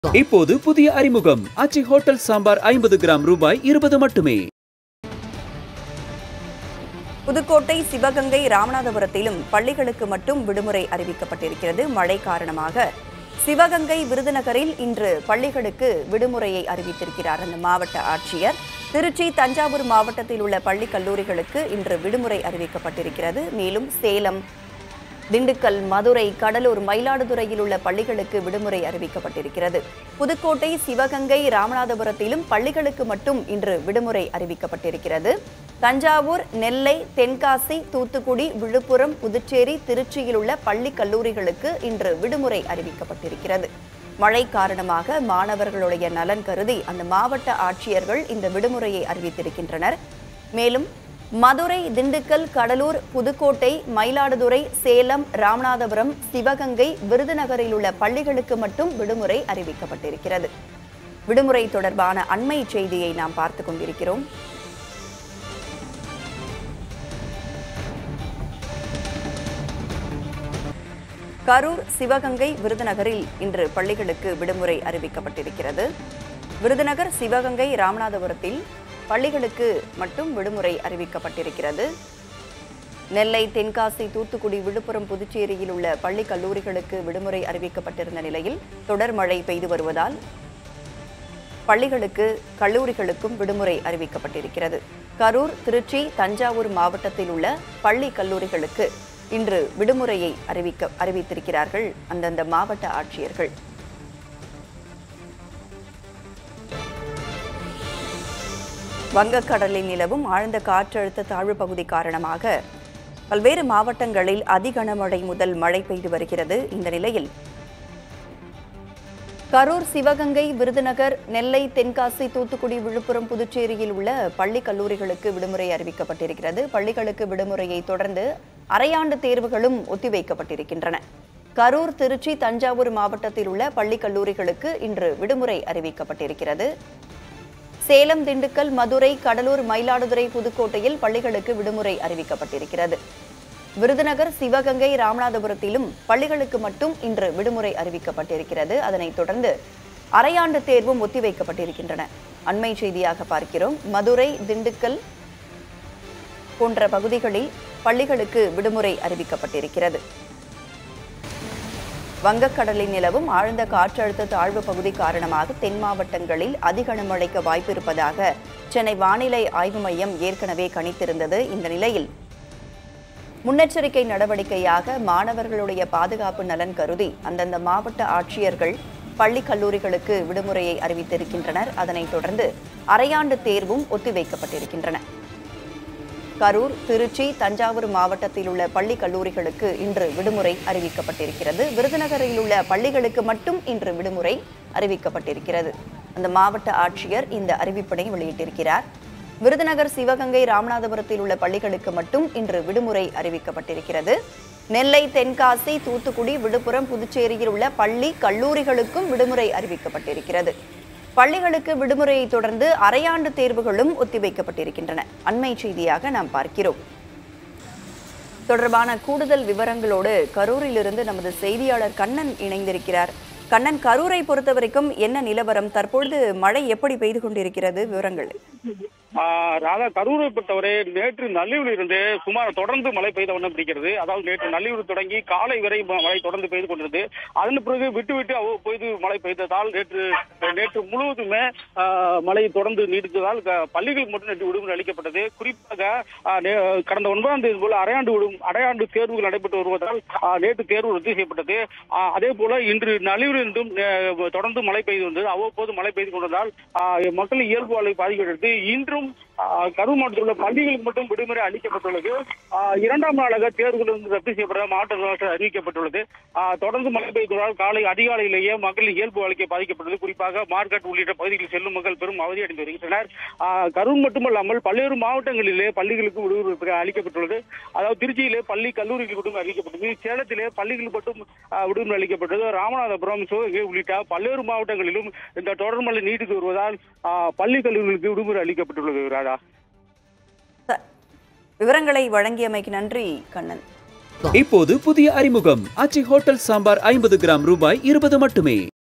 இப்போது புதிய அறிமுகம் அச்சி ஹோட்டல் சாம்பார் ஐம்பது கிராம் ரூபாய் இருபது மட்டுமே புதுக்கோட்டை சிவகங்கை ராமநாதபுரத்திலும் பள்ளிகளுக்கு மட்டும் விடுமுறை அறிவிக்கப்பட்டிருக்கிறது மழை காரணமாக சிவகங்கை விருதுநகரில் இன்று பள்ளிகளுக்கு விடுமுறையை அறிவித்திருக்கிறார் அந்த மாவட்ட ஆட்சியர் திருச்சி தஞ்சாவூர் மாவட்டத்தில் உள்ள பள்ளி கல்லூரிகளுக்கு இன்று விடுமுறை அறிவிக்கப்பட்டிருக்கிறது மேலும் சேலம் திண்டுக்கல் மதுரை கடலூர் மயிலாடுதுறையில் உள்ள பள்ளிகளுக்கு விடுமுறை அறிவிக்கப்பட்டிருக்கிறது புதுக்கோட்டை சிவகங்கை ராமநாதபுரத்திலும் பள்ளிகளுக்கு மட்டும் இன்று விடுமுறை அறிவிக்கப்பட்டிருக்கிறது தஞ்சாவூர் நெல்லை தென்காசி தூத்துக்குடி விழுப்புரம் புதுச்சேரி திருச்சியில் உள்ள பள்ளி கல்லூரிகளுக்கு இன்று விடுமுறை அறிவிக்கப்பட்டிருக்கிறது மழை காரணமாக மாணவர்களுடைய நலன் கருதி அந்த மாவட்ட ஆட்சியர்கள் இந்த விடுமுறையை அறிவித்திருக்கின்றனர் மேலும் மதுரை திண்டுக்கல் கடலூர் புதுக்கோட்டை மயிலாடுதுறை சேலம் ராமநாதபுரம் சிவகங்கை விருதுநகரில் உள்ள பள்ளிகளுக்கு மட்டும் விடுமுறை அறிவிக்கப்பட்டிருக்கிறது விடுமுறை தொடர்பான அண்மை செய்தியை நாம் பார்த்து கொண்டிருக்கிறோம் கரூர் சிவகங்கை விருதுநகரில் இன்று பள்ளிகளுக்கு விடுமுறை அறிவிக்கப்பட்டிருக்கிறது விருதுநகர் சிவகங்கை ராமநாதபுரத்தில் பள்ளிகளுக்கு மட்டும் விடுமுறை அறிவிக்கப்பட்டிருக்கிறது நெல்லை தென்காசி தூத்துக்குடி விழுப்புரம் புதுச்சேரியில் உள்ள பள்ளி கல்லூரிகளுக்கு விடுமுறை அறிவிக்கப்பட்டிருந்த நிலையில் தொடர் மழை பெய்து வருவதால் பள்ளிகளுக்கு கல்லூரிகளுக்கும் விடுமுறை அறிவிக்கப்பட்டிருக்கிறது கரூர் திருச்சி தஞ்சாவூர் மாவட்டத்தில் உள்ள பள்ளி கல்லூரிகளுக்கு இன்று விடுமுறையை அறிவிக்க அறிவித்திருக்கிறார்கள் அந்தந்த மாவட்ட ஆட்சியர்கள் வங்கக்கடலில் நிலவும் ஆழ்ந்த காற்றழுத்த தாழ்வு பகுதி காரணமாக பல்வேறு மாவட்டங்களில் அதிகனமழை முதல் மழை பெய்து வருகிறது இந்த நிலையில் கரூர் சிவகங்கை விருதுநகர் நெல்லை தென்காசி தூத்துக்குடி விழுப்புரம் புதுச்சேரியில் உள்ள பள்ளி கல்லூரிகளுக்கு விடுமுறை அறிவிக்கப்பட்டிருக்கிறது பள்ளிகளுக்கு விடுமுறையை தொடர்ந்து அரையாண்டு தேர்வுகளும் ஒத்திவைக்கப்பட்டிருக்கின்றன கரூர் திருச்சி தஞ்சாவூர் மாவட்டத்தில் உள்ள பள்ளி கல்லூரிகளுக்கு இன்று விடுமுறை அறிவிக்கப்பட்டிருக்கிறது சேலம் திண்டுக்கல் மதுரை கடலூர் மயிலாடுதுறை புதுக்கோட்டையில் பள்ளிகளுக்கு விடுமுறை அறிவிக்கப்பட்டிருக்கிறது விருதுநகர் சிவகங்கை ராமநாதபுரத்திலும் பள்ளிகளுக்கு மட்டும் இன்று விடுமுறை அறிவிக்கப்பட்டிருக்கிறது அதனைத் தொடர்ந்து அரையாண்டு தேர்வும் ஒத்திவைக்கப்பட்டிருக்கின்றன அண்மை செய்தியாக பார்க்கிறோம் மதுரை திண்டுக்கல் போன்ற பகுதிகளில் பள்ளிகளுக்கு விடுமுறை அறிவிக்கப்பட்டிருக்கிறது வங்கக்கடலில் நிலவும் ஆழ்ந்த காற்றழுத்த தாழ்வு பகுதி காரணமாக தென் மாவட்டங்களில் அதிக கனமழைக்கு வாய்ப்பு இருப்பதாக சென்னை வானிலை ஆய்வு மையம் ஏற்கனவே கணித்திருந்தது இந்த நிலையில் முன்னெச்சரிக்கை நடவடிக்கையாக மாணவர்களுடைய பாதுகாப்பு நலன் கருதி அந்தந்த மாவட்ட ஆட்சியர்கள் பள்ளி கல்லூரிகளுக்கு விடுமுறையை அறிவித்திருக்கின்றனர் அதனைத் தொடர்ந்து அரையாண்டு தேர்வும் ஒத்திவைக்கப்பட்டிருக்கின்றன கரூர் திருச்சி தஞ்சாவூர் மாவட்டத்தில் உள்ள பள்ளி கல்லூரிகளுக்கு இன்று விடுமுறை அறிவிக்கப்பட்டிருக்கிறது விருதுநகரில் உள்ள பள்ளிகளுக்கு மட்டும் இன்று விடுமுறை அறிவிக்கப்பட்டிருக்கிறது அந்த மாவட்ட ஆட்சியர் இந்த அறிவிப்பினை வெளியிட்டிருக்கிறார் விருதுநகர் சிவகங்கை ராமநாதபுரத்தில் உள்ள பள்ளிகளுக்கு மட்டும் இன்று விடுமுறை அறிவிக்கப்பட்டிருக்கிறது நெல்லை தென்காசி தூத்துக்குடி விழுப்புரம் புதுச்சேரியில் உள்ள பள்ளி கல்லூரிகளுக்கும் விடுமுறை அறிவிக்கப்பட்டிருக்கிறது பள்ளிகளுக்கு விடுமுறையை தொடர்ந்து அரையாண்டு தேர்வுகளும் ஒத்திவைக்கப்பட்டிருக்கின்றன அண்மை செய்தியாக நாம் பார்க்கிறோம் தொடர்பான கூடுதல் விவரங்களோடு கரூரிலிருந்து நமது செய்தியாளர் கண்ணன் இணைந்திருக்கிறார் கண்ணன் கரூரை பொறுத்த வரைக்கும் என்ன நிலவரம் தற்பொழுது மழை எப்படி பெய்து கொண்டிருக்கிறது விவரங்கள் ஆஹ் ராதா கரூரை பொறுத்தவரை நேற்று நள்ளியூரில் இருந்து சுமார் தொடர்ந்து மழை பெய்த வண்ணம் பிடிக்கிறது அதாவது நேற்று நள்ளியூர் தொடங்கி காலை வரை ம- மழை தொடர்ந்து பெய்து கொண்டிருந்தது அதன் பிறகு விட்டு விட்டு அவ்வப்பொழுது மழை பெய்ததால் நேற்று நேற்று முழுவதுமே ஆஹ், மழை தொடர்ந்து நீடித்ததால் க- பள்ளிகளுக்கு மட்டும் நேற்று விடுமுறை அளிக்கப்பட்டது குறிப்பாக ஆஹ், நே- கடந்த ஒன்பதாம் தேதி போல அரையாண்டு விடும் அரையாண்டு தேர்வுகள் நடைபெற்று வருவதால் ஆஹ், நேற்று தேர்வு ரத்து செய்யப்பட்டது ஆஹ், அதே போல இன்று நள்ளியூரிலிருந்தும் ஆஹ், தொடர்ந்து மழை பெய்து வந்தது அவ்வப்போது மழை பெய்து கொண்டதால் ஆஹ், மக்கள் இயல்பு வாழ்வை பாதிக்கிறது இன்றும் ஆஹ், கரூர் மாவட்டத்தில் உள்ள பள்ளிகளுக்கு மட்டும் விடுமுறை அளிக்கப்பட்டுள்ளது ஆஹ், இரண்டாம் நாளாக தேர்வுகள் வந்து ரத்து செய்யப்பட மாவட்ட நிர்வாகத்தால் அறிவிக்கப்பட்டுள்ளது ஆஹ், தொடர்ந்து மழை பெய்ததால் காலை அதிகாலையிலேயே மக்கள் இயல்பு வாழ்க்கை பாதிக்கப்பட்டது குறிப்பாக மார்க்கெட் உள்ளிட்ட பகுதிகளில் செல்லும் மக்கள் பெரும் அவதி அடைந்து வருகின்றனர் ஆஹ், கரூர் மட்டுமல்லாமல் பல்வேறு மாவட்டங்களிலே பள்ளிகளுக்கு விடுமுறை அளிக்கப்பட்டுள்ளது அதாவது திருச்சியிலே பள்ளி கல்லூரிகளுக்கு விடுமுறை அளிக்கப்பட்டது சேலத்திலே பள்ளிகளுக்கு மட்டும் ஆஹ், விடுமுறை அளிக்கப்பட்டது ராமநாதபுரம் சிவகங்கை உள்ளிட்ட பல்வேறு மாவட்டங்களிலும் இந்த தொடர் மழை நீடித்து வருவதால் ஆஹ், பள்ளி கல்லூரிகளுக்கு விடுமுறை அளிக்கப்பட்டுள்ளது ராதா விவரங்களை வழங்கியமைக்கு நன்றி கண்ணன் இப்போது புதிய அறிமுகம் அச்சி ஹோட்டல் சாம்பார் ஐம்பது கிராம் ரூபாய் இருபது மட்டுமே